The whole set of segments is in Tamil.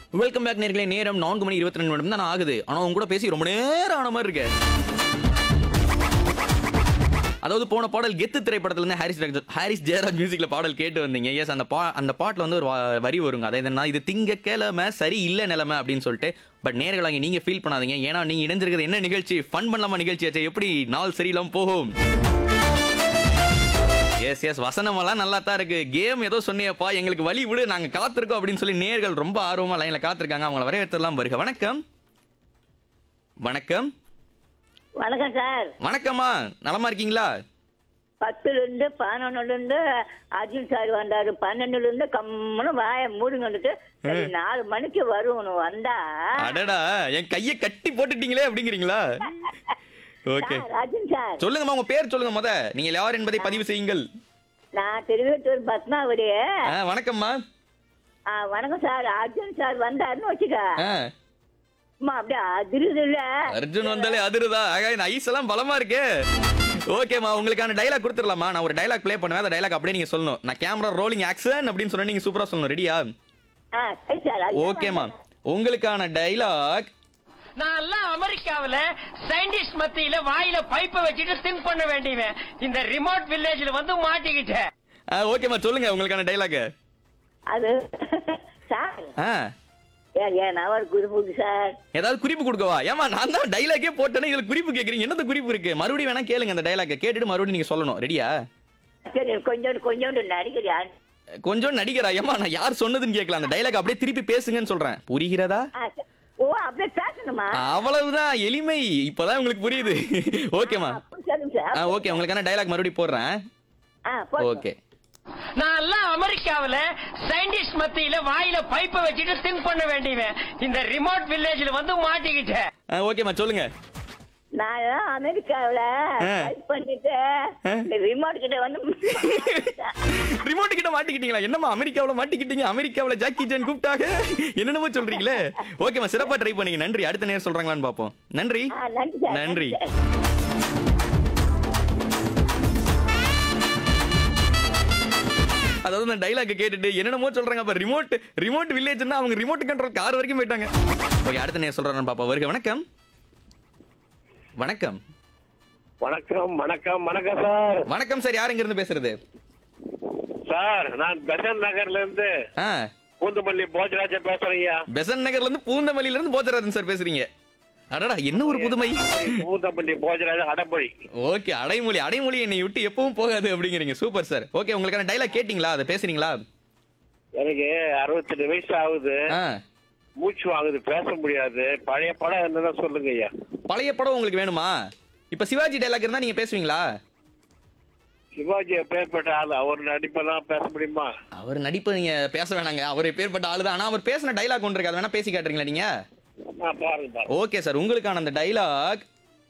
வெல்கம் பேக் நேர்களே நேரம் நான்கு மணி இருபத்தி ரெண்டு நிமிடம் தான் ஆகுது ஆனா உங்க கூட பேசி ரொம்ப நேரம் ஆன மாதிரி இருக்கு அதாவது போன பாடல் கெத்து திரைப்படத்துல இருந்து ஹாரிஸ் ராஜ் ஹாரிஸ் ஜெயராஜ் மியூசிக்ல பாடல் கேட்டு வந்தீங்க எஸ் அந்த பா அந்த பாட்டுல வந்து ஒரு வ- வரி வருங்க அதை என்ன இது திங்க கிழமை சரி இல்ல நிலைமை அப்படின்னு சொல்லிட்டு பட் நேர்களாங்க நீங்க ஃபீல் பண்ணாதீங்க ஏன்னா நீங்க இணைஞ்சிருக்கிறது என்ன நிகழ்ச்சி ஃபன் பண்ணலாமா நிகழ்ச்சி ஆச்சு எப்படி நாள் சரியில்லாம போகும் எஸ் எஸ் வசனமெல்லாம் நல்லா தான் இருக்கு கேம் ஏதோ சொன்னியப்பா எங்களுக்கு வழி விடு நாங்க காத்திருக்கோம் அப்படின்னு சொல்லி நேர்கள் ரொம்ப ஆர்வமா லைன்ல காத்திருக்காங்க அவங்கள வரவேற்றலாம் வருக வணக்கம் வணக்கம் வணக்கம் சார் வணக்கம்மா நலமா இருக்கீங்களா பத்துல இருந்து பதினொன்னுல இருந்து அர்ஜுன் சார் வந்தாரு பன்னெண்டுல இருந்து கம்முன்னு வாய மூடுங்கன்னுட்டு சரி நாலு மணிக்கு வருவனு வந்தா அடடா என் கையை கட்டி போட்டுட்டீங்களே அப்படிங்கிறீங்களா ஓகே சார், அர்ஜுன் சார் சொல்லுங்கம்மா உங்க பேர் சொல்லுங்க முத நீங்க யார் என்பதை பதிவு செய்யுங்கள் நான் திருவேட்டூர் பத்மாவதி ஆ, வணக்கம்மா ஆ, வணக்கம் சார் அர்ஜுன் சார் வந்தாருன்னு வச்சுக்க ஆ, அம்மா அப்படியே அதிருது இல்ல அர்ஜுன் வந்தாலே அதிருதா ஆக இந்த ஐஸ் எல்லாம் பலமா இருக்கு ஓகேம்மா உங்களுக்கான டைலாக் கொடுத்துடலாமா நான் ஒரு டைலாக் ப்ளே பண்ணுவேன் அந்த டைலாக் அப்படியே நீங்க சொல்லணும் நான் கேமரா ரோலிங் ஆக்ஷன் அப்படின்னு சொன்னா நீங்க சூப்பரா சொல்லணும் ரெடியா ஆ, சரி சார் அதுதான் ஓகேம்மா உங்களுக்கான டைலாக் நான் எல்லாம் அமெரிக்காவுல சயின்டிஸ்ட் மத்தியில வாயில பைப்ப வச்சுட்டு திங்க் பண்ண வேண்டியவன் இந்த ரிமோட் வில்லேஜ்ல வந்து மாட்டிக்கிட்டேன் ஓகேம்மா சொல்லுங்க உங்களுக்கான டைலாக் அது சார் ஆ ஏன் ஏன் நான் ஒரு குருபுக்கு சார் ஏதாவது குறிப்பு கொடுக்கவா ஏமா நான் தான் டைலாக்கே போட்டேனே இதுல குறிப்பு கேக்குறீங்க என்னது குறிப்பு இருக்கு மறுபடியும் வேணா கேளுங்க அந்த டைலாக்க கேட்டுட்டு மறுபடியும் நீங்க சொல்லணும் ரெடியா சரி கொஞ்சோண்டு கொஞ்சோண்டு நடிக்கிறியா கொஞ்சம் நடிகரா ஏமா நான் யார் சொன்னதுன்னு கேட்கல அந்த டைலாக் அப்படியே திருப்பி பேசுங்கன்னு சொல்றேன் புரிகிறதா ஆ, சரி. ஓ அப்படியே பேசணுமா அவ்வளவுதான் எளிமை இப்பதான் உங்களுக்கு புரியுது ஓகேமா சரிங்க சார் ஓகே உங்களுக்கான டைலாக் மறுபடியும் போடுறேன் ஆ போதும். ஓகே நான் எல்லாம் அமெரிக்காவுல சயின்டிஸ்ட் மத்தியில வாயில பைப்ப வச்சுட்டு திங்க் பண்ண வேண்டியவன் இந்த ரிமோட் வில்லேஜ்ல வந்து மாட்டிக்கிட்டேன் ஓகேம்மா சொல்லுங்க நான் எல்லாம் அமெரிக்காவுல ஆ. டைப் பண்ணிட்டு ஆ. இந்த ரிமோட் கிட்ட வந்து ரிமோட் கிட்ட மாட்டிக்கிட்டீங்களா என்னம்மா அமெரிக்காவுல மாட்டிக்கிட்டீங்க அமெரிக்காவுல ஜாக்கி ஜான் கூப்பிட்டாங்க என்னென்னமோ சொல்றீங்களே ஓகேம்மா சிறப்பா ட்ரை பண்ணீங்க நன்றி அடுத்த நேரம் சொல்றாங்களான்னு பாப்போம் நன்றி ஆ, நன்றி சார் நன்றி சார். அதாவது அந்த டைலாக் கேட்டுட்டு என்னென்னமோ சொல்றாங்க அப்ப ரிமோட் ரிமோட் வில்லேஜ்னா அவங்க ரிமோட் கண்ட்ரோல் கார் வரைக்கும் போயிட்டாங்க ஓகே அடுத்த நேரம் சொல்றாங்க பாப்பா வருக வணக்கம் வணக்கம் வணக்கம் வணக்கம் வணக்கம் சார் வணக்கம் சார் யார் இங்க இருந்து பேசுறது சார் நான் பெசன் நகர்ல இருந்து ஆ பூந்தமல்லி போஜராஜன் பேசுறேங்க பெசன் நகர்ல இருந்து பூந்தமல்லியில இருந்து போச்சராஜன் சார் பேசுறீங்க அடடா என்ன ஒரு புதுமை பூந்தமல்லி போஜராஜன் அடப்பொழி ஓகே அடைமொழி அடைமொழி என்னை விட்டு எப்பவும் போகாது அப்படிங்கிறீங்க சூப்பர் சார் ஓகே உங்களுக்கான டைலாக் கேட்டிங்களா அதை பேசுறீங்களா எனக்கு அறுபத்தெட்டு வயசு ஆகுது ஆ மூச்சு வாங்குது பேச முடியாது பழைய படம் என்னன்னா சொல்லுங்க ஐயா பழைய படம் உங்களுக்கு வேணுமா இப்ப சிவாஜி டைலாக் இருந்தா நீங்க பேசுவீங்களா சிவாஜி பேர்பட்ட ஆள் அவர் நடிப்பெல்லாம் பேச முடியுமா அவர் நடிப்பு நீங்க பேச வேணாங்க அவர் பேர்பட்ட ஆளு தான் ஆனா அவர் பேசின டைலாக் ஒன்று இருக்கு அதை வேணா பேசி காட்டுறீங்களா நீங்க ஆ, பாருங்க பாருங்க ஓகே சார் உங்களுக்கான அந்த டைலாக்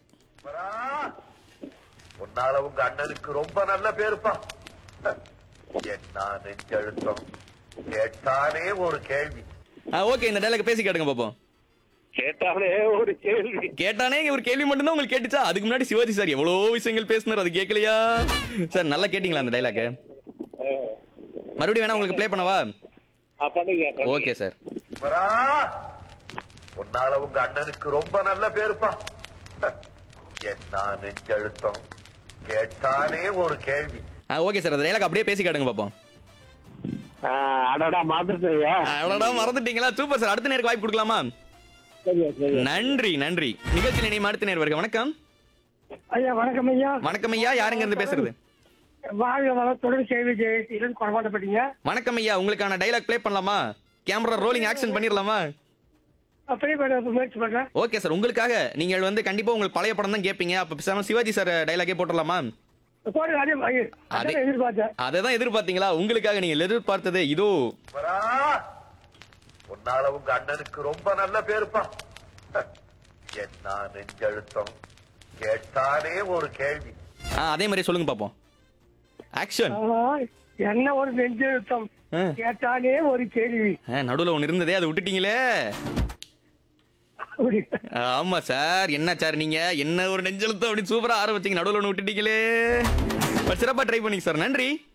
உன்னால உங்க அண்ணனுக்கு ரொம்ப நல்ல பேருப்பா என்ன நெஞ்சழுத்தம் கேட்டானே ஒரு கேள்வி ஓகே இந்த டைலாக் பேசி காட்டுங்க பாப்போம் கேட்டாலே ஒரு கேள்வி கேட்டானே ஒரு கேள்வி மட்டும்தான் உங்களுக்கு கேட்டுச்சா அதுக்கு முன்னாடி சிவாஜி சார் எவ்வளோ விஷயங்கள் பேசினார் அது கேட்கலையா சார் நல்லா கேட்டிங்களா அந்த டைலாக் ஆ. மறுபடியும் வேணா உங்களுக்கு ப்ளே பண்ணவா ஆ, பண்ணுங்க பண்ணுங்க. ஓகே சார் வரா உன்னால உங்க அண்ணனுக்கு ரொம்ப நல்ல பேருப்பா என்ன நெஞ்சழுத்தம் கேட்டானே ஒரு கேள்வி ஓகே சார் அந்த டைலாக் அப்படியே பேசி காட்டுங்க பாப்போம் ஆ, அடடா மாத்திரையா அவ்வளோடா மறந்துட்டீங்களா சூப்பர் சார் அடுத்த நேருக்கு வாய்ப்பு கொடுக்கலாமா சரியா சரியா நன்றி நன்றி நிகழ்ச்சி நினைவு அடுத்த நேர் வருக வணக்கம் ஐயா வணக்கம் ஐயா வணக்கம் ஐயா யாருங்க இருந்து பேசுறது வாழ்க வளம் தொடர் கேள்வி ஜெயிலிருந்து கொண்டாடப்பட்டீங்க வணக்கம் ஐயா உங்களுக்கான டைலாக் ப்ளே பண்ணலாமா கேமரா ரோலிங் ஆக்ஷன் பண்ணிடலாமா அப்படியே பண்ண முயற்சி பண்றேன் ஓகே சார் உங்களுக்காக நீங்கள் வந்து கண்டிப்பா உங்களுக்கு பழைய படம் தான் கேட்பீங்க அப்ப பேசாம சிவாஜி சார் டைலாக்கே போட்டுடலாமா போடு அதே ஐயோ, அதே- அதான் எதிர்பார்த்தேன் அதை தான் எதிர்பார்த்தீங்களா உங்களுக்காக நீங்க எதிர்பார்த்தது இதோ வரா உன்னால உங்க அண்ணனுக்கு ரொம்ப நல்ல பேருப்பா என்ன நெஞ்சழுத்தம் கேட்டானே ஒரு கேள்வி ஆ, அதே மாதிரி சொல்லுங்க பாப்போம் ஆக்ஷன் ஆனா, என்ன ஒரு நெஞ்செழுத்தம் ஆ. கேட்டாலே ஒரு கேள்வி நடுவுல ஒன்று இருந்ததே அதை விட்டுட்டீங்களே அப்படி. ஆமா சார் என்ன சார் நீங்க என்ன ஒரு நெஞ்செழுத்தம் அப்படி சூப்பரா ஆரம்பிச்சீங்க நடுவுல ஒன்று விட்டுட்டீங்களே பட் சிறப்பா ட்ரை பண்ணீங்க சார் நன்றி